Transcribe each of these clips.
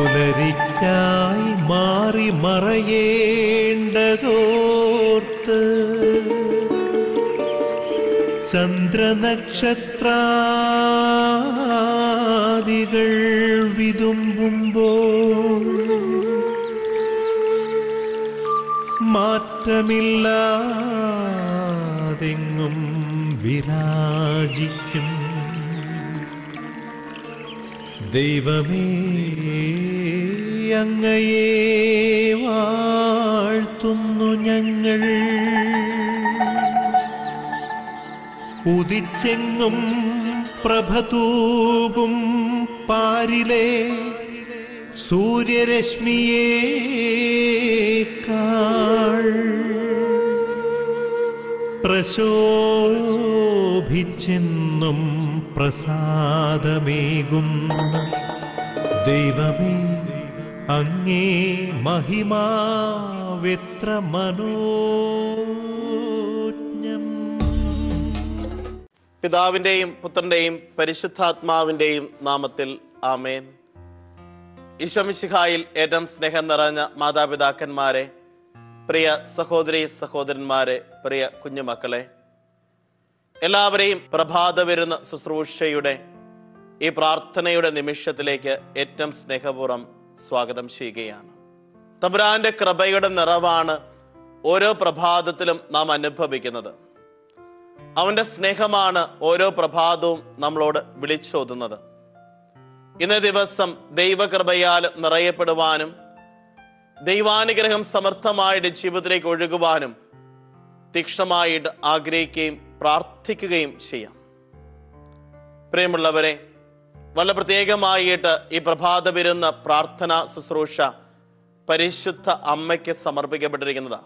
പുലരിക്കായി മാറി മറയേണ്ടതോർത്ത് ചന്ദ്രനക്ഷത്രാദികൾ വിതുമ്പുമ്പോൾ മാറ്റമില്ലാതെങ്ങും വിരാജിക്കും ദൈവമേ അങ്ങയെ വാഴ്ത്തുന്നു ഞങ്ങൾ ഉദിച്ചെങ്ങും പ്രഭതൂകും പാരിലെ സൂര്യരശ്മിയേക്കാൾ പ്രശോഭിച്ചെന്നും പ്രസാദമേകുന്ന ദൈവമേ അങ്ങേ മഹിമാവെത്ര മനോജ്ഞം പിതാവിൻ്റെയും പുത്രൻ്റെയും പരിശുദ്ധാത്മാവിൻ്റെയും നാമത്തിൽ ആമേൻ ഈശോമിശിഹായിൽ ഏറ്റവും സ്നേഹം നിറഞ്ഞ മാതാപിതാക്കന്മാരെ പ്രിയ സഹോദരി സഹോദരന്മാരെ പ്രിയ കുഞ്ഞുമക്കളെ എല്ലാവരെയും പ്രഭാത വരുന്ന ശുശ്രൂഷയുടെ ഈ പ്രാർത്ഥനയുടെ നിമിഷത്തിലേക്ക് ഏറ്റവും സ്നേഹപൂർവ്വം സ്വാഗതം ചെയ്യുകയാണ് തമ്പുരാന്റെ കൃപയുടെ നിറവാണ് ഓരോ പ്രഭാതത്തിലും നാം അനുഭവിക്കുന്നത് അവന്റെ സ്നേഹമാണ് ഓരോ പ്രഭാതവും നമ്മളോട് വിളിച്ചോതുന്നത് ഇന്നേ ദിവസം ദൈവകൃപയാൽ നിറയപ്പെടുവാനും ദൈവാനുഗ്രഹം സമർത്ഥമായിട്ട് ജീവിതത്തിലേക്ക് ഒഴുകുവാനും തീക്ഷ്ണമായിട്ട് ആഗ്രഹിക്കുകയും പ്രാർത്ഥിക്കുകയും ചെയ്യാം പ്രിയമുള്ളവരെ വല്ല പ്രത്യേകമായിട്ട് ഈ പ്രഭാത വരുന്ന പ്രാർത്ഥന ശുശ്രൂഷ പരിശുദ്ധ അമ്മയ്ക്ക് സമർപ്പിക്കപ്പെട്ടിരിക്കുന്നതാണ്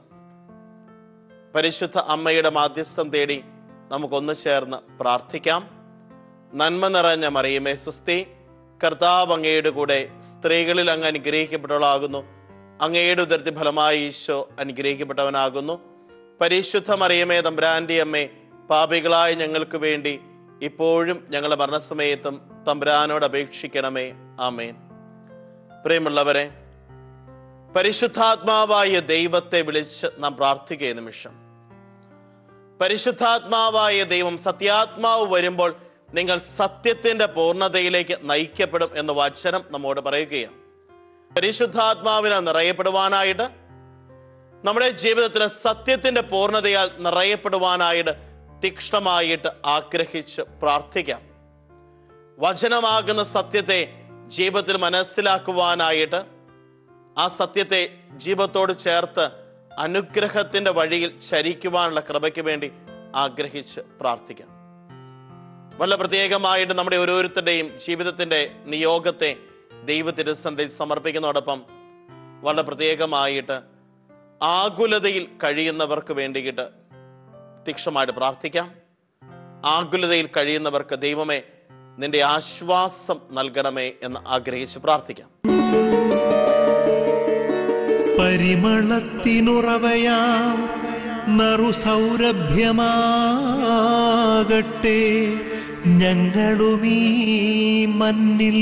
പരിശുദ്ധ അമ്മയുടെ മാധ്യസ്ഥം തേടി നമുക്കൊന്ന് ചേർന്ന് പ്രാർത്ഥിക്കാം നന്മ നിറഞ്ഞ മറിയമേ സുസ്തി കർത്താവ് അങ്ങയുടെ കൂടെ സ്ത്രീകളിൽ അങ്ങ് അനുഗ്രഹിക്കപ്പെട്ടവളാകുന്നു അങ്ങയുടെ ഉദരത്തി ഫലമായി ഈശോ അനുഗ്രഹിക്കപ്പെട്ടവനാകുന്നു പരിശുദ്ധ മറിയമേ തമ്പുരാന്റെ അമ്മേ പാപികളായ ഞങ്ങൾക്ക് വേണ്ടി ഇപ്പോഴും ഞങ്ങളുടെ മരണസമയത്തും തമ്പുരാനോട് അപേക്ഷിക്കണമേ ആമേൻ പ്രിയമുള്ളവരെ പരിശുദ്ധാത്മാവായ ദൈവത്തെ വിളിച്ച് നാം പ്രാർത്ഥിക്കുക ഈ നിമിഷം പരിശുദ്ധാത്മാവായ ദൈവം സത്യാത്മാവ് വരുമ്പോൾ നിങ്ങൾ സത്യത്തിന്റെ പൂർണ്ണതയിലേക്ക് നയിക്കപ്പെടും എന്ന് വചനം നമ്മോട് പറയുകയാണ് പരിശുദ്ധാത്മാവിനെ നിറയപ്പെടുവാനായിട്ട് നമ്മുടെ ജീവിതത്തിൽ സത്യത്തിന്റെ പൂർണ്ണതയാൽ നിറയപ്പെടുവാനായിട്ട് തീക്ഷ്ണമായിട്ട് ആഗ്രഹിച്ച് പ്രാർത്ഥിക്കാം വചനമാകുന്ന സത്യത്തെ ജീവിതത്തിൽ മനസ്സിലാക്കുവാനായിട്ട് ആ സത്യത്തെ ജീവിതത്തോട് ചേർത്ത് അനുഗ്രഹത്തിന്റെ വഴിയിൽ ചരിക്കുവാനുള്ള കൃപയ്ക്ക് വേണ്ടി ആഗ്രഹിച്ച് പ്രാർത്ഥിക്കാം വല്ല പ്രത്യേകമായിട്ട് നമ്മുടെ ഓരോരുത്തരുടെയും ജീവിതത്തിന്റെ നിയോഗത്തെ ദൈവത്തിരുസന്ധിയിൽ സമർപ്പിക്കുന്നതോടൊപ്പം വളരെ പ്രത്യേകമായിട്ട് ആകുലതയിൽ കഴിയുന്നവർക്ക് വേണ്ടിയിട്ട് തീക്ഷമായിട്ട് പ്രാർത്ഥിക്കാം ആകുലതയിൽ കഴിയുന്നവർക്ക് ദൈവമേ നിന്റെ ആശ്വാസം നൽകണമേ എന്ന് ആഗ്രഹിച്ച് പ്രാർത്ഥിക്കാം പരിമളത്തിനുറവയാം നറുസൗരഭ്യമാകട്ടെ ഞങ്ങളുമീ മണ്ണിൽ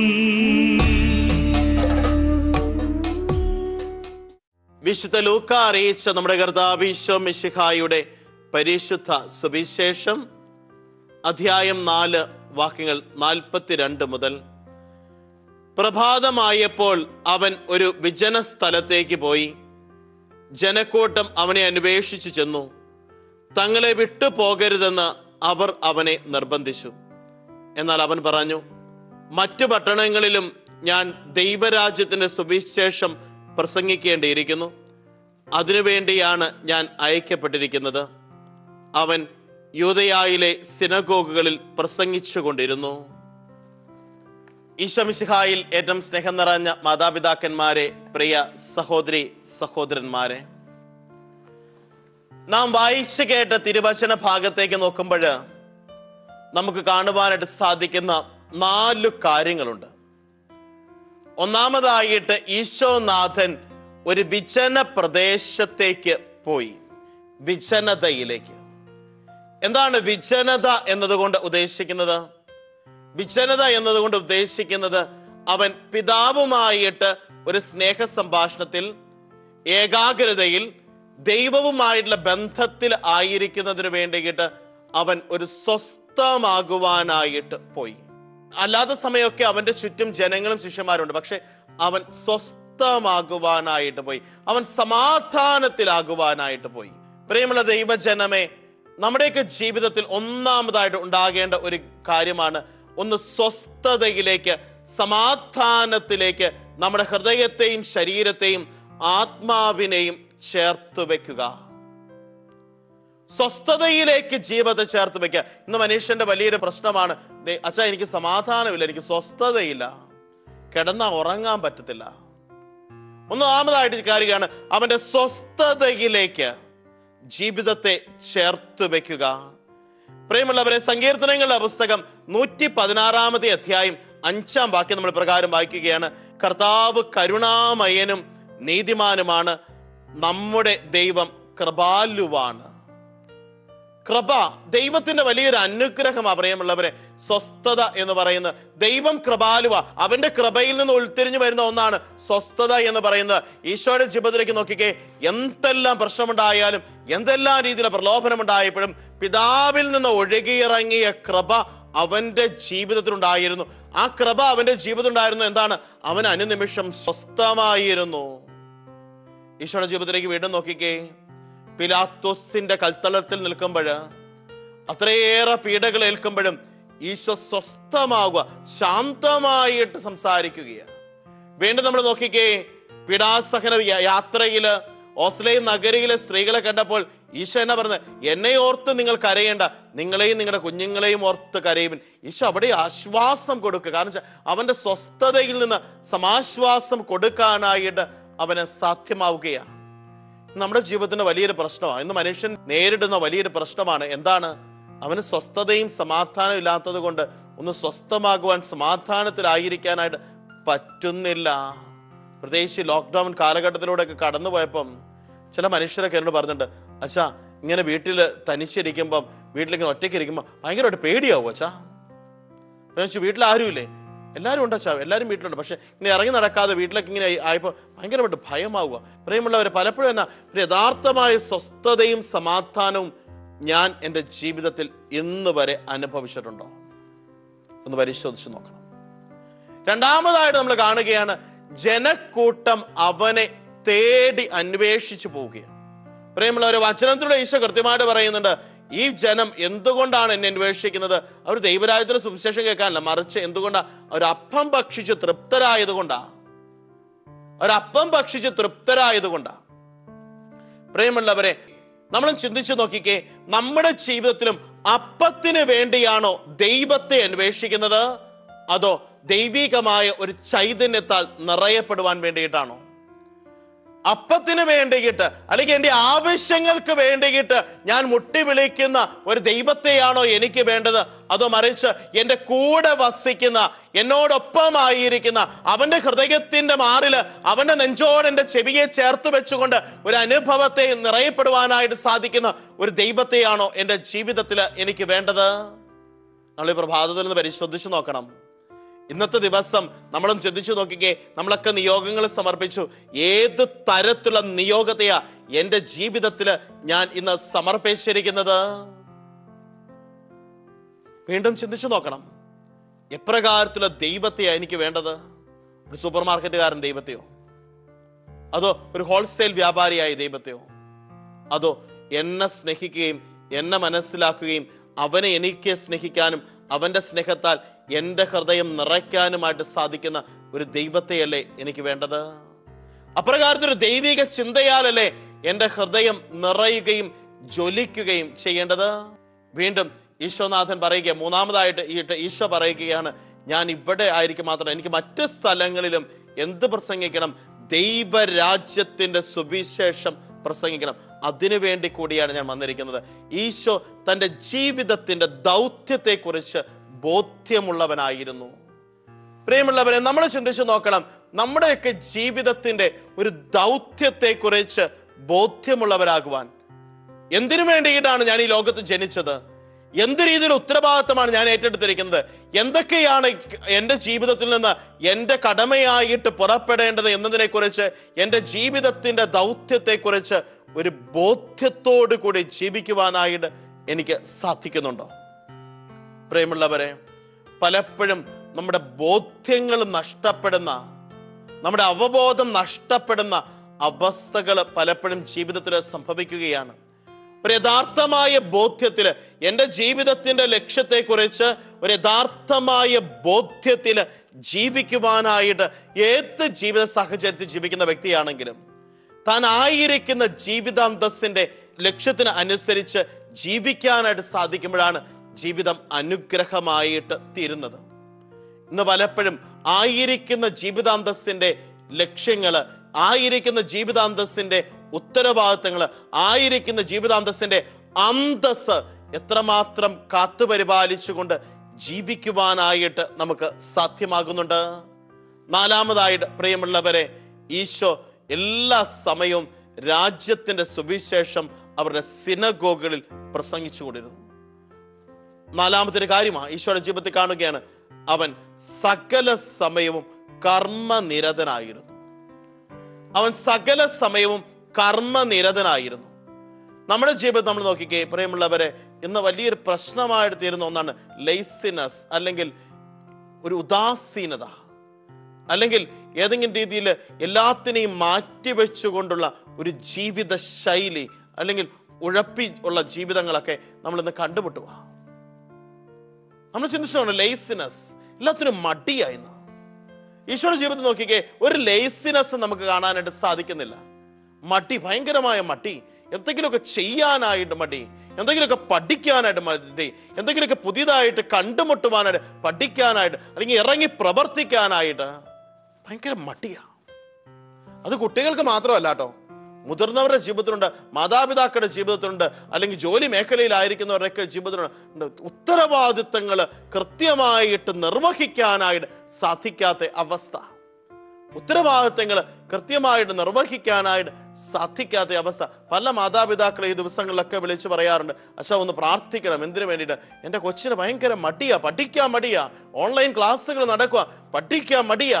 വിശുദ്ധ ലൂക്ക അറിയിച്ച നമ്മുടെ കർത്താവ് ഈശോ മിശിഹായുടെ പരിശുദ്ധ സുവിശേഷം അധ്യായം നാല് വാക്യങ്ങൾ നാൽപ്പത്തിരണ്ട് മുതൽ പ്രഭാതമായപ്പോൾ അവൻ ഒരു വിജന സ്ഥലത്തേക്ക് പോയി ജനക്കൂട്ടം അവനെ അന്വേഷിച്ചു ചെന്നു തങ്ങളെ വിട്ടു പോകരുതെന്ന് അവർ അവനെ നിർബന്ധിച്ചു എന്നാൽ അവൻ പറഞ്ഞു മറ്റു പട്ടണങ്ങളിലും ഞാൻ ദൈവരാജ്യത്തിന്റെ സുവിശേഷം പ്രസംഗിക്കേണ്ടിയിരിക്കുന്നു അതിനുവേണ്ടിയാണ് ഞാൻ അയക്കപ്പെട്ടിരിക്കുന്നത് അവൻ യൂതയായിലെ സിനഗോഗുകളിൽ പ്രസംഗിച്ചു കൊണ്ടിരുന്നു ഈശമിശിഹായിൽ ഏറ്റവും സ്നേഹം നിറഞ്ഞ മാതാപിതാക്കന്മാരെ പ്രിയ സഹോദരി സഹോദരന്മാരെ നാം വായിച്ചു കേട്ട തിരുവചന ഭാഗത്തേക്ക് നോക്കുമ്പോൾ നമുക്ക് കാണുവാനായിട്ട് സാധിക്കുന്ന നാല് കാര്യങ്ങളുണ്ട് ഒന്നാമതായിട്ട് ഈശോനാഥൻ ഒരു വിജന പ്രദേശത്തേക്ക് പോയി വിജനതയിലേക്ക് എന്താണ് വിജനത എന്നതുകൊണ്ട് ഉദ്ദേശിക്കുന്നത് വിജനത എന്നതുകൊണ്ട് ഉദ്ദേശിക്കുന്നത് അവൻ പിതാവുമായിട്ട് ഒരു സ്നേഹ സംഭാഷണത്തിൽ ഏകാഗ്രതയിൽ ദൈവവുമായിട്ടുള്ള ബന്ധത്തിൽ ആയിരിക്കുന്നതിന് വേണ്ടിയിട്ട് അവൻ ഒരു സ്വസ്ഥമാകുവാനായിട്ട് പോയി അല്ലാത്ത സമയമൊക്കെ അവന്റെ ചുറ്റും ജനങ്ങളും ശിഷ്യന്മാരുണ്ട് പക്ഷെ അവൻ സ്വസ്ഥമാകുവാനായിട്ട് പോയി അവൻ സമാധാനത്തിലാകുവാനായിട്ട് പോയി പ്രിയമുള്ള ദൈവജനമേ നമ്മുടെയൊക്കെ ജീവിതത്തിൽ ഒന്നാമതായിട്ട് ഉണ്ടാകേണ്ട ഒരു കാര്യമാണ് ഒന്ന് സ്വസ്ഥതയിലേക്ക് സമാധാനത്തിലേക്ക് നമ്മുടെ ഹൃദയത്തെയും ശരീരത്തെയും ആത്മാവിനെയും ചേർത്ത് വെക്കുക സ്വസ്ഥതയിലേക്ക് ജീവിതത്തെ ചേർത്ത് വെക്കുക ഇന്ന് മനുഷ്യന്റെ വലിയൊരു പ്രശ്നമാണ് ദേ, അച്ഛാ എനിക്ക് സമാധാനമില്ല എനിക്ക് സ്വസ്ഥതയില്ല കിടന്നാ ഉറങ്ങാൻ പറ്റത്തില്ല ഒന്നാമതായിട്ട് കാര്യമാണ് അവന്റെ സ്വസ്ഥതയിലേക്ക് ജീവിതത്തെ ചേർത്ത് വെക്കുക പ്രിയമുള്ളവരെ സങ്കീർത്തനങ്ങളുടെ പുസ്തകം നൂറ്റി പതിനാറാമത്തെ അധ്യായം അഞ്ചാം വാക്യം നമ്മൾ പ്രകാരം വായിക്കുകയാണ് കർത്താവ് കരുണാമയനും നീതിമാനുമാണ് നമ്മുടെ ദൈവം കൃപാലുവാണ് കൃപ ദൈവത്തിന്റെ വലിയൊരു അനുഗ്രഹമാ പ്രിയമുള്ളവരെ സ്വസ്ഥത എന്ന് പറയുന്നത് ദൈവം കൃപാലുവ അവന്റെ കൃപയിൽ നിന്ന് ഉൾത്തിരിഞ്ഞു വരുന്ന ഒന്നാണ് സ്വസ്ഥത എന്ന് പറയുന്നത് ഈശോയുടെ ജീവിതത്തിലേക്ക് നോക്കിക്കേ എന്തെല്ലാം പ്രശ്നമുണ്ടായാലും എന്തെല്ലാം രീതിയിലുള്ള പ്രലോഭനമുണ്ടായപ്പോഴും പിതാവിൽ നിന്ന് ഒഴുകിയിറങ്ങിയ കൃപ അവന്റെ ജീവിതത്തിലുണ്ടായിരുന്നു ആ കൃപ അവന്റെ ജീവിതത്തിൽ ഉണ്ടായിരുന്നു എന്താണ് അവൻ അനുനിമിഷം സ്വസ്ഥമായിരുന്നു ഈശോയുടെ ജീവിതത്തിലേക്ക് വീണ്ടും നോക്കിക്കേ പിലാത്തോസിന്റെ കൽത്തളത്തിൽ നിൽക്കുമ്പോൾ അത്രയേറെ പീഡകൾ ഏൽക്കുമ്പോഴും ഈശോ സ്വസ്ഥമാവുക ശാന്തമായിട്ട് സംസാരിക്കുകയാണ് വീണ്ടും നമ്മൾ നോക്കിക്കേ പീഡാസഹന യ- യാത്രയില് ഓസ്ലേം നഗരിയിലെ സ്ത്രീകളെ കണ്ടപ്പോൾ ഈശോ എന്നാ പറഞ്ഞത് എന്നെ ഓർത്ത് നിങ്ങൾ കരയേണ്ട നിങ്ങളെയും നിങ്ങളുടെ കുഞ്ഞുങ്ങളെയും ഓർത്ത് കരയുവിൻ ഈശോ അവിടെ ആശ്വാസം കൊടുക്കുക കാരണം വെച്ചാൽ അവന്റെ സ്വസ്ഥതയിൽ നിന്ന് സമാശ്വാസം കൊടുക്കാനായിട്ട് അവന് സാധ്യമാവുകയാണ് നമ്മുടെ ജീവിതത്തിന്റെ വലിയൊരു പ്രശ്നമാണ് ഇന്ന് മനുഷ്യൻ നേരിടുന്ന വലിയൊരു പ്രശ്നമാണ് എന്താണ് അവന് സ്വസ്ഥതയും സമാധാനവും ഇല്ലാത്തത് കൊണ്ട് ഒന്ന് സ്വസ്ഥമാകുവാൻ സമാധാനത്തിലായിരിക്കാനായിട്ട് പറ്റുന്നില്ല പ്രത്യേകിച്ച് ലോക്ക്ഡൗൺ കാലഘട്ടത്തിലൂടെയൊക്കെ കടന്നു പോയപ്പം ചില മനുഷ്യരൊക്കെ എന്നോട് പറഞ്ഞിട്ടുണ്ട് അച്ഛാ ഇങ്ങനെ വീട്ടിൽ തനിച്ചിരിക്കുമ്പം വീട്ടിലിങ്ങനെ ഒറ്റയ്ക്ക് ഇരിക്കുമ്പോൾ ഭയങ്കരമായിട്ട് പേടിയാവും അച്ഛാ അപ്പൊ ഞാൻ ചോദിച്ചു വീട്ടിൽ ആരുമില്ലേ എല്ലാവരും ഉണ്ട് അച്ഛാ എല്ലാവരും വീട്ടിലുണ്ട് പക്ഷെ ഇങ്ങനെ ഇറങ്ങി നടക്കാതെ വീട്ടിലൊക്കെ ഇങ്ങനെ ആയപ്പോൾ ഭയങ്കരമായിട്ട് ഭയമാവുക പ്രിയമുള്ളവർ പലപ്പോഴും എന്നാ ഒരു യഥാർത്ഥമായ സ്വസ്ഥതയും സമാധാനവും ഞാൻ എൻ്റെ ജീവിതത്തിൽ ഇന്ന് വരെ അനുഭവിച്ചിട്ടുണ്ടോ ഒന്ന് പരിശോധിച്ച് നോക്കണം രണ്ടാമതായിട്ട് നമ്മൾ കാണുകയാണ് ജനക്കൂട്ടം അവനെ തേടി അന്വേഷിച്ചു പോവുകയാണ് പ്രിയമുള്ളവരെ വചനത്തിലൂടെ ഈശോ കൃത്യമായിട്ട് പറയുന്നുണ്ട് ഈ ജനം എന്തുകൊണ്ടാണ് എന്നെ അന്വേഷിക്കുന്നത് അവർ ദൈവരാജ്യത്തിന് സുവിശേഷം കേൾക്കാനല്ല മറിച്ച് എന്തുകൊണ്ടാ അവർ അപ്പം ഭക്ഷിച്ച് തൃപ്തരായത് കൊണ്ടാ ഒരപ്പം ഭക്ഷിച്ച് തൃപ്തരായത് കൊണ്ടാ പ്രിയമുള്ളവരെ നമ്മളും ചിന്തിച്ചു നോക്കിക്കേ നമ്മുടെ ജീവിതത്തിലും അപ്പത്തിന് വേണ്ടിയാണോ ദൈവത്തെ അന്വേഷിക്കുന്നത് അതോ ദൈവികമായ ഒരു ചൈതന്യത്താൽ നിറയപ്പെടുവാൻ വേണ്ടിയിട്ടാണോ അപ്പത്തിന് വേണ്ടിയിട്ട് അല്ലെങ്കിൽ എൻ്റെ ആവശ്യങ്ങൾക്ക് വേണ്ടിയിട്ട് ഞാൻ മുട്ടി വിളിക്കുന്ന ഒരു ദൈവത്തെയാണോ എനിക്ക് വേണ്ടത് അതോ മറിച്ച് എൻ്റെ കൂടെ വസിക്കുന്ന എന്നോടൊപ്പമായിരിക്കുന്ന അവന്റെ ഹൃദയത്തിന്റെ മാറില് അവന്റെ നെഞ്ചോട് എൻ്റെ ചെവിയെ ചേർത്ത് വെച്ചുകൊണ്ട് ഒരു അനുഭവത്തെ നിറയപ്പെടുവാനായിട്ട് സാധിക്കുന്ന ഒരു ദൈവത്തെയാണോ എൻ്റെ ജീവിതത്തിൽ എനിക്ക് വേണ്ടത് നമ്മൾ ഈ പ്രഭാതത്തിൽ നിന്ന് പരിശോധിച്ച് നോക്കണം ഇന്നത്തെ ദിവസം നമ്മളും ചിന്തിച്ചു നോക്കിക്കേ നമ്മളൊക്കെ നിയോഗങ്ങൾ സമർപ്പിച്ചു ഏത് തരത്തിലുള്ള നിയോഗത്തെയാ എൻ്റെ ജീവിതത്തിൽ ഞാൻ ഇന്ന് സമർപ്പിച്ചിരിക്കുന്നത് വീണ്ടും ചിന്തിച്ചു നോക്കണം എപ്രകാരത്തിലുള്ള ദൈവത്തെയാ എനിക്ക് വേണ്ടത് ഒരു സൂപ്പർ മാർക്കറ്റുകാരൻ ദൈവത്തെയോ അതോ ഒരു ഹോൾസെയിൽ വ്യാപാരിയായ ദൈവത്തെയോ അതോ എന്നെ സ്നേഹിക്കുകയും എന്നെ മനസ്സിലാക്കുകയും അവനെ എനിക്ക് സ്നേഹിക്കാനും അവന്റെ സ്നേഹത്താൽ എൻ്റെ ഹൃദയം നിറയ്ക്കാനുമായിട്ട് സാധിക്കുന്ന ഒരു ദൈവത്തെയല്ലേ എനിക്ക് വേണ്ടത് അപ്രകാരത്തിലൊരു ദൈവിക ചിന്തയാലല്ലേ എൻ്റെ ഹൃദയം നിറയുകയും ജ്വലിക്കുകയും ചെയ്യേണ്ടത് വീണ്ടും ഈശോനാഥൻ പറയുക മൂന്നാമതായിട്ട് ഈ ഈശോ പറയുകയാണ് ഞാൻ ഇവിടെ ആയിരിക്കും മാത്രം എനിക്ക് മറ്റ് സ്ഥലങ്ങളിലും എന്ത് പ്രസംഗിക്കണം ദൈവരാജ്യത്തിന്റെ സുവിശേഷം പ്രസംഗിക്കണം അതിനു വേണ്ടി കൂടിയാണ് ഞാൻ വന്നിരിക്കുന്നത് ഈശോ തൻ്റെ ജീവിതത്തിന്റെ ദൗത്യത്തെക്കുറിച്ച് ബോധ്യമുള്ളവനായിരുന്നു പ്രിയമുള്ളവരെ നമ്മൾ ചിന്തിച്ചു നോക്കണം നമ്മുടെയൊക്കെ ജീവിതത്തിന്റെ ഒരു ദൗത്യത്തെക്കുറിച്ച് ബോധ്യമുള്ളവരാകുവാൻ എന്തിനു വേണ്ടിയിട്ടാണ് ഞാൻ ഈ ലോകത്ത് ജനിച്ചത് എന്ത് രീതിയിൽ ഉത്തരവാദിത്തമാണ് ഞാൻ ഏറ്റെടുത്തിരിക്കുന്നത് എന്തൊക്കെയാണ് എൻ്റെ ജീവിതത്തിൽ നിന്ന് എൻ്റെ കടമയായിട്ട് പുറപ്പെടേണ്ടത് എന്നതിനെ കുറിച്ച് എൻ്റെ ജീവിതത്തിൻ്റെ ദൗത്യത്തെക്കുറിച്ച് ഒരു ബോധ്യത്തോടു കൂടി ജീവിക്കുവാനായിട്ട് എനിക്ക് സാധിക്കുന്നുണ്ടോ പ്രിയമുള്ളവരെ പലപ്പോഴും നമ്മുടെ ബോധ്യങ്ങൾ നഷ്ടപ്പെടുന്ന നമ്മുടെ അവബോധം നഷ്ടപ്പെടുന്ന അവസ്ഥകൾ പലപ്പോഴും ജീവിതത്തിൽ സംഭവിക്കുകയാണ് ഒരു യഥാർത്ഥമായ ബോധ്യത്തിൽ എൻ്റെ ജീവിതത്തിന്റെ ലക്ഷ്യത്തെക്കുറിച്ച് ഒരു യഥാർത്ഥമായ ബോധ്യത്തിൽ ജീവിക്കുവാനായിട്ട് ഏത് ജീവിത സാഹചര്യത്തിൽ ജീവിക്കുന്ന വ്യക്തിയാണെങ്കിലും താൻ ആയിരിക്കുന്ന ജീവിതാന്തസ്സിന്റെ ലക്ഷ്യത്തിന് അനുസരിച്ച് ജീവിക്കാനായിട്ട് സാധിക്കുമ്പോഴാണ് ജീവിതം അനുഗ്രഹമായിട്ട് തീരുന്നത് ഇന്ന് പലപ്പോഴും ആയിരിക്കുന്ന ജീവിതാന്തസ്സിന്റെ ലക്ഷ്യങ്ങള് ആയിരിക്കുന്ന ജീവിതാന്തസ്സിന്റെ ഉത്തരവാദിത്തങ്ങള് ആയിരിക്കുന്ന ജീവിതാന്തസ്സിന്റെ അന്തസ് എത്രമാത്രം കാത്തുപരിപാലിച്ചുകൊണ്ട് ജീവിക്കുവാനായിട്ട് നമുക്ക് സാധ്യമാകുന്നുണ്ട് നാലാമതായിട്ട് പ്രിയമുള്ളവരെ ഈശോ എല്ലാ സമയവും രാജ്യത്തിന്റെ സുവിശേഷം അവരുടെ സിനഗോഗുകളിൽ പ്രസംഗിച്ചുകൊണ്ടിരുന്നു നാലാമത്തെ ഒരു കാര്യമാണ് ഈശോയുടെ ജീവിതത്തിൽ കാണുകയാണ് അവൻ സകല സമയവും കർമ്മനിരതനായിരുന്നു അവൻ സകല സമയവും കർമ്മനിരതനായിരുന്നു നമ്മുടെ ജീവിതം നമ്മൾ നോക്കിക്കേ പ്രിയമുള്ളവരെ ഇന്ന് വലിയൊരു പ്രശ്നമായിട്ട് തീരുന്ന ഒന്നാണ് ലെയ്സിനസ് അല്ലെങ്കിൽ ഒരു ഉദാസീനത അല്ലെങ്കിൽ ഏതെങ്കിലും രീതിയിൽ എല്ലാത്തിനെയും മാറ്റിവെച്ചുകൊണ്ടുള്ള ഒരു ജീവിത ശൈലി അല്ലെങ്കിൽ ഉഴപ്പി ഉള്ള ജീവിതങ്ങളൊക്കെ നമ്മൾ ഇന്ന് കണ്ടുമുട്ടുക നമ്മൾ ചിന്തിച്ചു ലേസിനെസ് എല്ലാത്തിനും മടിയായിരുന്നു ഈശോയുടെ ജീവിതത്തിൽ നോക്കിക്കേ ഒരു ലേസിനെസ് നമുക്ക് കാണാനായിട്ട് സാധിക്കുന്നില്ല മടി ഭയങ്കരമായ മടി എന്തെങ്കിലുമൊക്കെ ചെയ്യാനായിട്ട് മടി എന്തെങ്കിലുമൊക്കെ പഠിക്കാനായിട്ട് മടി എന്തെങ്കിലുമൊക്കെ പുതിയതായിട്ട് കണ്ടുമുട്ടുവാനായിട്ട് പഠിക്കാനായിട്ട് അല്ലെങ്കിൽ ഇറങ്ങി പ്രവർത്തിക്കാനായിട്ട് ഭയങ്കര മടിയാ അത് കുട്ടികൾക്ക് മാത്രമല്ല കേട്ടോ മുതിർന്നവരുടെ ജീവിതത്തിലുണ്ട് മാതാപിതാക്കളുടെ ജീവിതത്തിലുണ്ട് അല്ലെങ്കിൽ ജോലി മേഖലയിലായിരിക്കുന്നവരുടെയൊക്കെ ജീവിതത്തിലുണ്ട് ഉത്തരവാദിത്തങ്ങൾ കൃത്യമായിട്ട് നിർവഹിക്കാനായിട്ട് സാധിക്കാത്ത അവസ്ഥ ഉത്തരവാദിത്തങ്ങൾ കൃത്യമായിട്ട് നിർവഹിക്കാനായിട്ട് സാധിക്കാത്ത അവസ്ഥ പല മാതാപിതാക്കളെ ഈ ദിവസങ്ങളിലൊക്കെ വിളിച്ചു പറയാറുണ്ട് അച്ഛാ ഒന്ന് പ്രാർത്ഥിക്കണം എന്തിനു വേണ്ടിയിട്ട് എൻ്റെ കൊച്ചിന് ഭയങ്കര മടിയാ പഠിക്കാൻ മടിയാ ഓൺലൈൻ ക്ലാസ്സുകൾ നടക്കുക പഠിക്കാൻ മടിയാ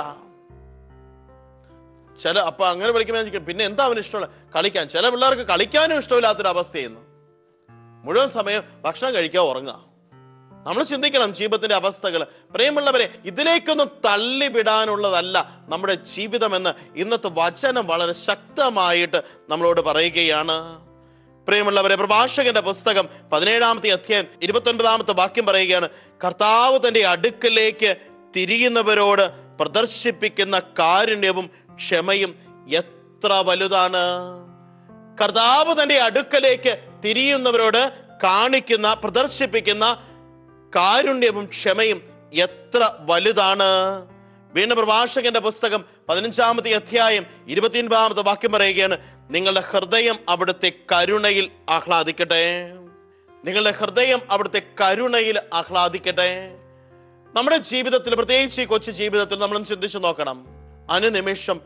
ചില അപ്പൊ അങ്ങനെ വിളിക്കുമ്പോൾ പിന്നെ എന്താ അവന് ഇഷ്ടമുള്ള കളിക്കാൻ ചില പിള്ളേർക്ക് കളിക്കാനും ഇഷ്ടമില്ലാത്തൊരു അവസ്ഥയെന്ന് മുഴുവൻ സമയം ഭക്ഷണം കഴിക്കുക ഉറങ്ങുക നമ്മൾ ചിന്തിക്കണം ജീവിതത്തിന്റെ അവസ്ഥകൾ പ്രിയമുള്ളവരെ ഇതിലേക്കൊന്നും തള്ളിവിടാനുള്ളതല്ല നമ്മുടെ ജീവിതമെന്ന് ഇന്നത്തെ വചനം വളരെ ശക്തമായിട്ട് നമ്മളോട് പറയുകയാണ് പ്രിയമുള്ളവരെ പ്രഭാഷകന്റെ പുസ്തകം പതിനേഴാമത്തെ അധ്യായം ഇരുപത്തി ഒൻപതാമത്തെ വാക്യം പറയുകയാണ് കർത്താവ് തന്റെ അടുക്കലേക്ക് തിരിയുന്നവരോട് പ്രദർശിപ്പിക്കുന്ന കാരുണ്യവും ക്ഷമയും എത്ര വലുതാണ് കർത്താവ് തന്റെ അടുക്കലേക്ക് തിരിയുന്നവരോട് കാണിക്കുന്ന പ്രദർശിപ്പിക്കുന്ന കാരുണ്യവും ക്ഷമയും എത്ര വലുതാണ് വീണ്ടും പ്രഭാഷകന്റെ പുസ്തകം പതിനഞ്ചാമത്തെ അധ്യായം ഇരുപത്തിയൊൻപതാമത്തെ വാക്യം പറയുകയാണ് നിങ്ങളുടെ ഹൃദയം അവിടുത്തെ കരുണയിൽ ആഹ്ലാദിക്കട്ടെ നിങ്ങളുടെ ഹൃദയം അവിടുത്തെ കരുണയിൽ ആഹ്ലാദിക്കട്ടെ നമ്മുടെ ജീവിതത്തിൽ പ്രത്യേകിച്ച് ഈ കൊച്ചു ജീവിതത്തിൽ നമ്മൾ ചിന്തിച്ചു നോക്കണം അനുനിമിഷം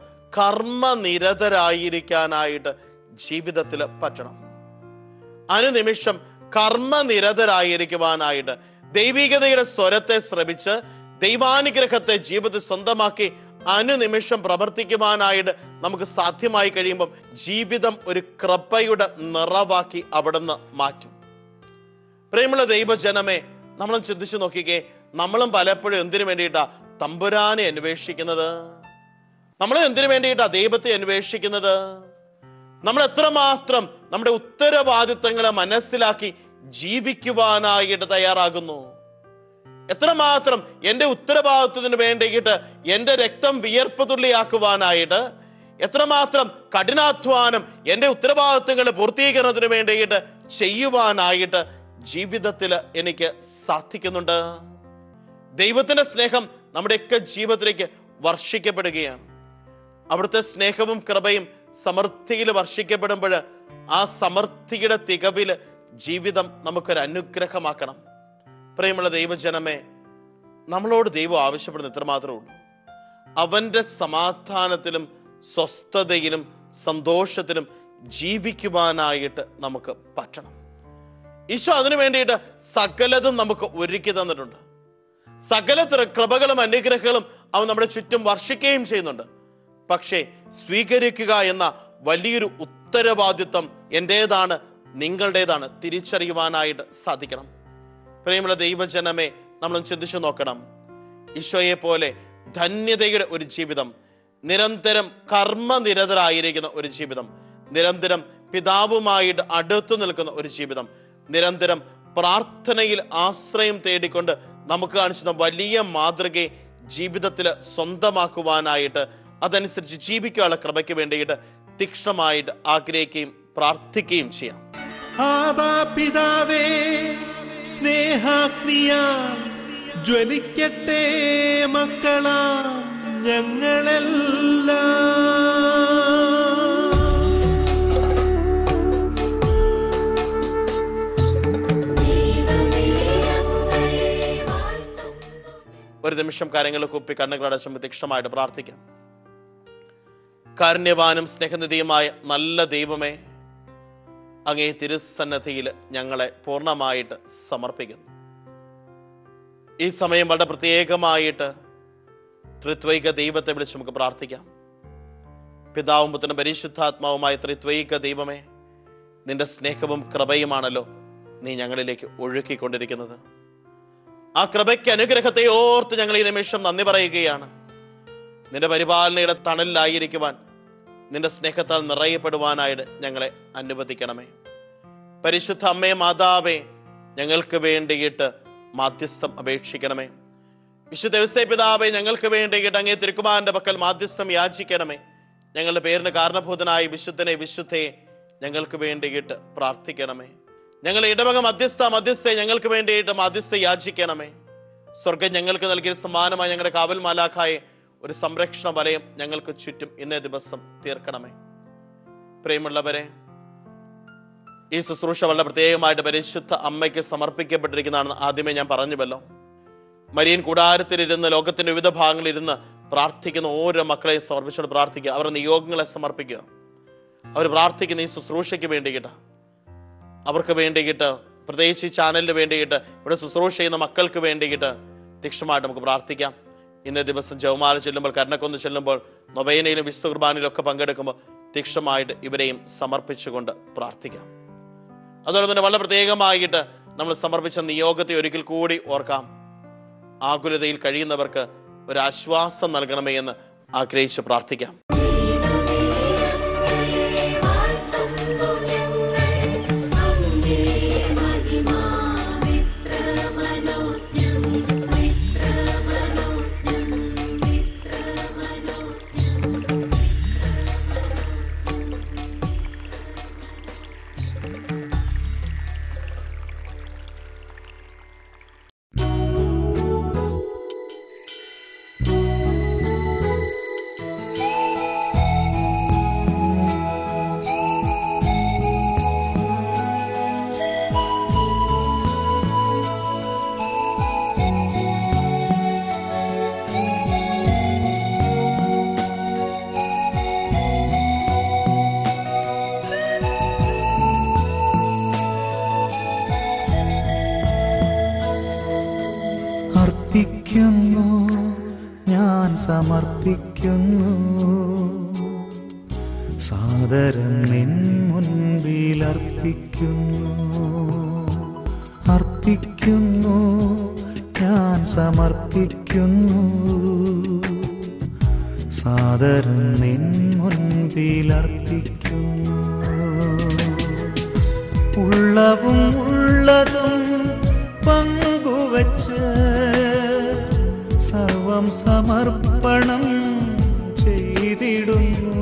കർമ്മനിരതരായിരിക്കാനായിട്ട് ജീവിതത്തിൽ പറ്റണം അനുനിമിഷം കർമ്മനിരതരായിരിക്കുവാനായിട്ട് ദൈവികതയുടെ സ്വരത്തെ ശ്രമിച്ച് ദൈവാനുഗ്രഹത്തെ ജീവിതത്തിൽ സ്വന്തമാക്കി അനുനിമിഷം പ്രവർത്തിക്കുവാനായിട്ട് നമുക്ക് സാധ്യമായി കഴിയുമ്പോൾ ജീവിതം ഒരു കൃപയുടെ നിറവാക്കി അവിടുന്ന് മാറ്റും പ്രിയമുള്ള ദൈവജനമേ നമ്മളും ചിന്തിച്ചു നോക്കിക്കേ നമ്മളും പലപ്പോഴും എന്തിനു വേണ്ടിയിട്ടാ തമ്പുരാനെ അന്വേഷിക്കുന്നത് നമ്മൾ എന്തിനു വേണ്ടിയിട്ടാ ദൈവത്തെ അന്വേഷിക്കുന്നത് നമ്മൾ എത്രമാത്രം നമ്മുടെ ഉത്തരവാദിത്തങ്ങളെ മനസ്സിലാക്കി ജീവിക്കുവാനായിട്ട് തയ്യാറാകുന്നു എത്രമാത്രം എൻ്റെ ഉത്തരവാദിത്വത്തിന് വേണ്ടിയിട്ട് എൻ്റെ രക്തം വിയർപ്പ് തുള്ളിയാക്കുവാനായിട്ട് എത്രമാത്രം കഠിനാധ്വാനം എൻ്റെ ഉത്തരവാദിത്വങ്ങൾ പൂർത്തീകരണത്തിന് വേണ്ടിയിട്ട് ചെയ്യുവാനായിട്ട് ജീവിതത്തിൽ എനിക്ക് സാധിക്കുന്നുണ്ട് ദൈവത്തിന്റെ സ്നേഹം നമ്മുടെയൊക്കെ ജീവിതത്തിലേക്ക് വർഷിക്കപ്പെടുകയാണ് അവിടുത്തെ സ്നേഹവും കൃപയും സമൃദ്ധിയിൽ വർഷിക്കപ്പെടുമ്പോൾ ആ സമൃദ്ധിയുടെ തികവില് ജീവിതം നമുക്കൊരു അനുഗ്രഹമാക്കണം പ്രിയമുള്ള ദൈവജനമേ നമ്മളോട് ദൈവം ആവശ്യപ്പെടുന്ന ഇത്ര മാത്രമേ ഉള്ളൂ അവന്റെ സമാധാനത്തിലും സ്വസ്ഥതയിലും സന്തോഷത്തിലും ജീവിക്കുവാനായിട്ട് നമുക്ക് പറ്റണം ഈശോ അതിനു വേണ്ടിയിട്ട് സകലതും നമുക്ക് ഒരുക്കി തന്നിട്ടുണ്ട് സകല തര കൃപകളും അനുഗ്രഹങ്ങളും അവൻ നമ്മുടെ ചുറ്റും വർഷിക്കുകയും ചെയ്യുന്നുണ്ട് പക്ഷേ സ്വീകരിക്കുക എന്ന വലിയൊരു ഉത്തരവാദിത്വം എൻ്റേതാണ് നിങ്ങളുടേതാണ് തിരിച്ചറിയുവാനായിട്ട് സാധിക്കണം പ്രിയമുള്ള ദൈവജനമേ നമ്മൾ ചിന്തിച്ചു നോക്കണം ഈശോയെ പോലെ ധന്യതയുടെ ഒരു ജീവിതം നിരന്തരം കർമ്മനിരതരായിരിക്കുന്ന ഒരു ജീവിതം നിരന്തരം പിതാവുമായിട്ട് അടുത്തു നിൽക്കുന്ന ഒരു ജീവിതം നിരന്തരം പ്രാർത്ഥനയിൽ ആശ്രയം തേടിക്കൊണ്ട് നമുക്ക് കാണിച്ചുന്ന വലിയ മാതൃകയെ ജീവിതത്തിൽ സ്വന്തമാക്കുവാനായിട്ട് അതനുസരിച്ച് ജീവിക്കാനുള്ള കൃപയ്ക്ക് വേണ്ടിയിട്ട് തീക്ഷ്ണമായിട്ട് ആഗ്രഹിക്കുകയും പ്രാർത്ഥിക്കുകയും ചെയ്യാം ആബാ പിതാവേ സ്നേഹാഗ്നിയാൽ ജ്വലിക്കട്ടെ മക്കളാ ഞങ്ങളെല്ലാം ഒരു നിമിഷം കാര്യങ്ങൾ കുപ്പി കണ്ണുകളടച്ചും തീക്ഷണമായിട്ട് പ്രാർത്ഥിക്കാം കാരുണ്യവാനും സ്നേഹനിധിയുമായ നല്ല ദൈവമേ അങ്ങേ തിരുസന്നധിയിൽ ഞങ്ങളെ പൂർണ്ണമായിട്ട് സമർപ്പിക്കുന്നു ഈ സമയം വളരെ പ്രത്യേകമായിട്ട് ത്രിത്വൈക ദൈവത്തെ വിളിച്ച് നമുക്ക് പ്രാർത്ഥിക്കാം പിതാവും പുത്രനും പരിശുദ്ധാത്മാവുമായ ത്രിത്വൈക ദൈവമേ നിന്റെ സ്നേഹവും കൃപയുമാണല്ലോ നീ ഞങ്ങളിലേക്ക് ഒഴുക്കിക്കൊണ്ടിരിക്കുന്നത് ആ കൃപയ്ക്ക് അനുഗ്രഹത്തെ ഓർത്ത് ഞങ്ങൾ ഈ നിമിഷം നന്ദി പറയുകയാണ് നിന്റെ പരിപാലനയുടെ തണലിലായിരിക്കുവാൻ നിന്റെ സ്നേഹത്താൽ നിറയപ്പെടുവാനായിട്ട് ഞങ്ങളെ അനുവദിക്കണമേ പരിശുദ്ധ അമ്മേ മാതാവേ ഞങ്ങൾക്ക് വേണ്ടിയിട്ട് മാധ്യസ്ഥം അപേക്ഷിക്കണമേ വിശുദ്ധ ദിവസേ പിതാവേ ഞങ്ങൾക്ക് വേണ്ടിയിട്ട് അങ്ങേ തിരുക്കുമാരന്റെ പക്കൽ മാധ്യസ്ഥം യാചിക്കണമേ ഞങ്ങളുടെ പേരിന് കാരണഭൂതനായ വിശുദ്ധനെ വിശുദ്ധയെ ഞങ്ങൾക്ക് വേണ്ടിയിട്ട് പ്രാർത്ഥിക്കണമേ ഞങ്ങൾ ഇടവക മധ്യസ്ഥ മധ്യസ്ഥയെ ഞങ്ങൾക്ക് വേണ്ടിയിട്ട് മധ്യസ്ഥ യാചിക്കണമേ സ്വർഗം ഞങ്ങൾക്ക് നൽകിയ സമ്മാനമായി ഞങ്ങളുടെ കാവൽ മാലാഖായെ ഒരു സംരക്ഷണ വലയം ഞങ്ങൾക്ക് ചുറ്റും ഇന്നേ ദിവസം തീർക്കണമേ പ്രിയമുള്ളവരെ ഈ ശുശ്രൂഷ വളരെ പ്രത്യേകമായിട്ട് പരിശുദ്ധ അമ്മയ്ക്ക് സമർപ്പിക്കപ്പെട്ടിരിക്കുന്നതാണെന്ന് ആദ്യമേ ഞാൻ പറഞ്ഞുവല്ലോ മരിയൻ കൂടാരത്തിലിരുന്ന് ലോകത്തിന്റെ വിവിധ ഭാഗങ്ങളിലിരുന്ന് പ്രാർത്ഥിക്കുന്ന ഓരോ മക്കളെയും സമർപ്പിച്ചുകൊണ്ട് പ്രാർത്ഥിക്കുക അവരുടെ നിയോഗങ്ങളെ സമർപ്പിക്കുക അവർ പ്രാർത്ഥിക്കുന്ന ഈ ശുശ്രൂഷയ്ക്ക് വേണ്ടിയിട്ട് അവർക്ക് വേണ്ടിയിട്ട് പ്രത്യേകിച്ച് ഈ ചാനലിന് വേണ്ടിയിട്ട് ഇവിടെ ശുശ്രൂഷ ചെയ്യുന്ന മക്കൾക്ക് വേണ്ടിയിട്ട് തീക്ഷണമായിട്ട് നമുക്ക് പ്രാർത്ഥിക്കാം ഇന്നേ ദിവസം ജവമാല ചെല്ലുമ്പോൾ കരുണക്കൊന്ന് ചെല്ലുമ്പോൾ നൊവേനയിലും വിശുദ്ധ കുർബാനയിലും ഒക്കെ പങ്കെടുക്കുമ്പോൾ തീക്ഷണമായിട്ട് ഇവരെയും സമർപ്പിച്ചുകൊണ്ട് പ്രാർത്ഥിക്കാം അതോടൊപ്പം തന്നെ വളരെ പ്രത്യേകമായിട്ട് നമ്മൾ സമർപ്പിച്ച നിയോഗത്തെ ഒരിക്കൽ കൂടി ഓർക്കാം ആകുലതയിൽ കഴിയുന്നവർക്ക് ഒരു ആശ്വാസം നൽകണമേ എന്ന് ആഗ്രഹിച്ച് പ്രാർത്ഥിക്കാം അർപ്പിക്കുന്നു ഞാൻ സമർപ്പിക്കുന്നു സാദരം നിൻ മുൻപിൽ അർപ്പിക്കുന്നു അർപ്പിക്കുന്നു ഞാൻ സമർപ്പിക്കുന്നു സാദരം നിൻ മുൻപിൽ അർപ്പിക്കുന്നു ഉള്ളവും ഉള്ളതും പങ്കുവച്ച് സർവം സമർപ്പണം ചെയ്തിടുന്നു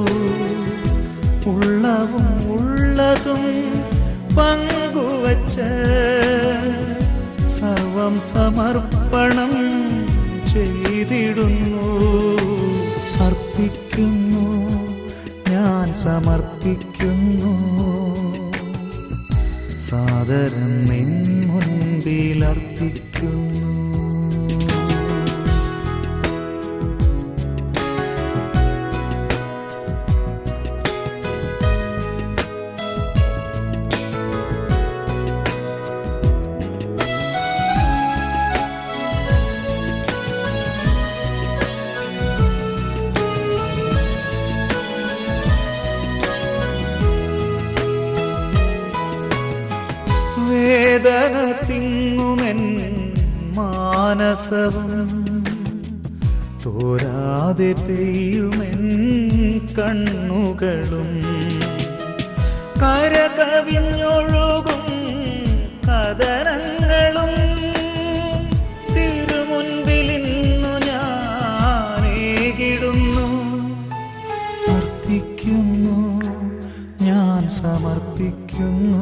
ഉള്ളവും ഉള്ളതും പങ്കുവച്ച് സർവം സമർപ്പണം ചെയ്തിടുന്നു അർപ്പിക്കുന്നു ഞാൻ സമർപ്പിക്കുന്നു സാദരം നിൻ മുൻപിൽ അർപ്പിക്കുന്നു വേദന തിങ്ങുമെൻ മാനസവും തോരാതെ പെയ്യുമെൻ കണ്ണുകളും കരകവിഞ്ഞൊഴുകും കതരങ്ങളും തിരുമുൻപിൽ ഇന്നു ഞാനേകിടുന്നു അർപ്പിക്കുന്നു ഞാൻ സമർപ്പിക്കുന്നു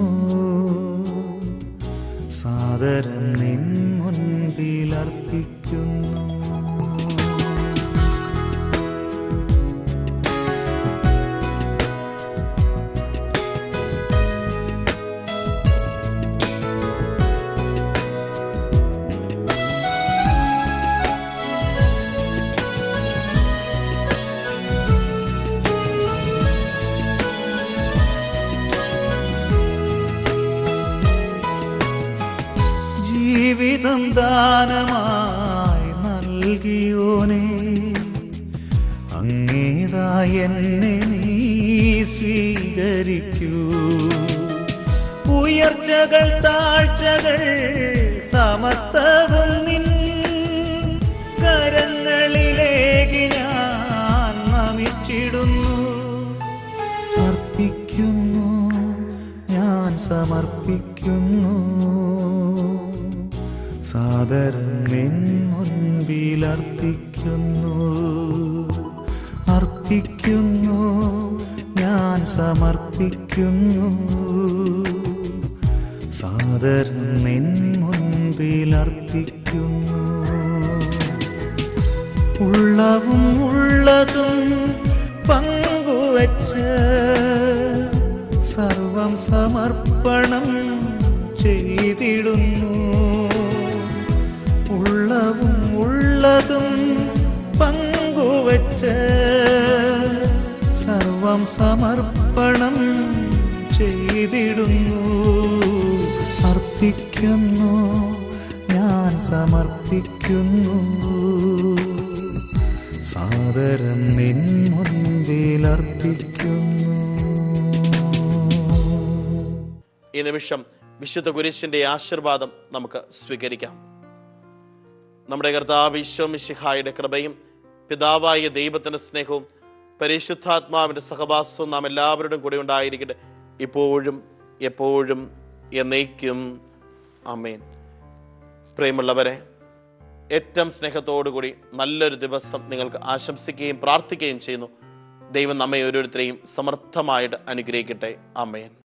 സാദരം നിൻ മുൻപിൽ അർപ്പിക്കുന്നു ജീവിതം ദാനമായി നൽകിയോനെ അങ്ങേതായി എന്നെ നീ സ്വീകരിക്കൂ ഉയർച്ചകൾ താഴ്ചകൾ സമസ്തവും നിൻ കരങ്ങളിലേക്ക് ഞാൻ നമിച്ചിടുന്നു അർപ്പിക്കുന്നു ഞാൻ സമർപ്പിക്കുന്നു സാദരം നിൻ മുൻപിൽ അർപ്പിക്കുന്നു അർപ്പിക്കുന്നു ഞാൻ സമർപ്പിക്കുന്നു സാദരം നിൻ മുൻപിൽ അർപ്പിക്കുന്നു ഉള്ളവും ഉള്ളതും പങ്കുവച്ച് സർവം സമർപ്പണം ചെയ്തിടുന്നു ഉള്ളവും ഉള്ളതും പങ്കുവച്ച് സർവം സമർപ്പണം ചെയ്തിടുന്നു അർപ്പിക്കുന്നു ഞാൻ സമർപ്പിക്കുന്നു സാദരം നിൻ മുൻപിൽ അർപ്പിക്കുന്നു ഈ നിമിഷം വിശുദ്ധ കുരിശിന്റെ ആശീർവാദം നമുക്ക് സ്വീകരിക്കാം നമ്മുടെ കർത്താവ് ഈശോമിശിഹായുടെ കൃപയും പിതാവായ ദൈവത്തിന്റെ സ്നേഹവും പരിശുദ്ധാത്മാവിന്റെ സഹവാസവും നാം എല്ലാവരുടെയും കൂടെ ഉണ്ടായിരിക്കട്ടെ ഇപ്പോഴും എപ്പോഴും എന്നേക്കും അമേൻ പ്രിയമുള്ളവരെ ഏറ്റവും സ്നേഹത്തോടുകൂടി നല്ലൊരു ദിവസം നിങ്ങൾക്ക് ആശംസിക്കുകയും പ്രാർത്ഥിക്കുകയും ചെയ്യുന്നു ദൈവം നമ്മെ ഓരോരുത്തരെയും സമർത്ഥമായിട്ട് അനുഗ്രഹിക്കട്ടെ അമേൻ